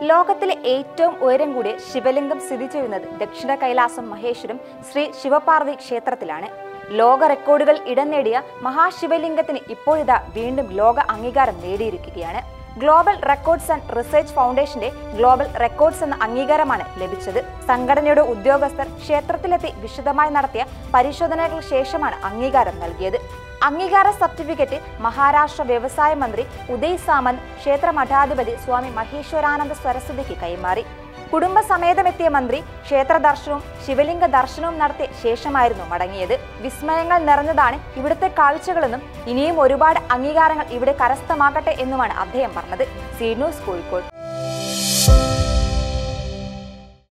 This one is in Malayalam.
ലോകത്തിലെ ഏറ്റവും ഉയരം കൂടിയ ശിവലിംഗം സ്ഥിതി ചെയ്യുന്നത് ദക്ഷിണ കൈലാസം മഹേശ്വരം ശ്രീ ശിവപാർവതി ക്ഷേത്രത്തിലാണ് ലോക റെക്കോർഡുകൾ ഇടം നേടിയ മഹാശിവലിംഗത്തിന് ഇപ്പോഴിതാ വീണ്ടും ലോക അംഗീകാരം നേടിയിരിക്കുകയാണ് ഗ്ലോബൽ റെക്കോർഡ്സ് ആൻഡ് റിസർച്ച് ഫൗണ്ടേഷന്റെ ഗ്ലോബൽ റെക്കോർഡ്സ് എന്ന അംഗീകാരമാണ് ലഭിച്ചത് സംഘടനയുടെ ഉദ്യോഗസ്ഥർ ക്ഷേത്രത്തിലെത്തി വിശദമായി നടത്തിയ പരിശോധനകൾക്ക് ശേഷമാണ് അംഗീകാരം നൽകിയത് അംഗീകാര സർട്ടിഫിക്കറ്റ് മഹാരാഷ്ട്ര വ്യവസായ മന്ത്രി ഉദയ് സാമന്ത് ക്ഷേത്ര മഠാധിപതി സ്വാമി മഹേശ്വരാനന്ദ സരസ്വതിക്ക് കൈമാറി കുടുംബസമേതമെത്തിയ മന്ത്രി ക്ഷേത്ര ദർശനവും ശിവലിംഗ ദർശനവും നടത്തിയ ശേഷമായിരുന്നു മടങ്ങിയത് വിസ്മയങ്ങൾ നിറഞ്ഞതാണ് ഇവിടുത്തെ കാഴ്ചകളെന്നും ഇനിയും ഒരുപാട് അംഗീകാരങ്ങൾ ഇവിടെ കരസ്ഥമാക്കട്ടെ എന്നുമാണ് അദ്ദേഹം പറഞ്ഞത് സി ന്യൂസ് കോഴിക്കോട്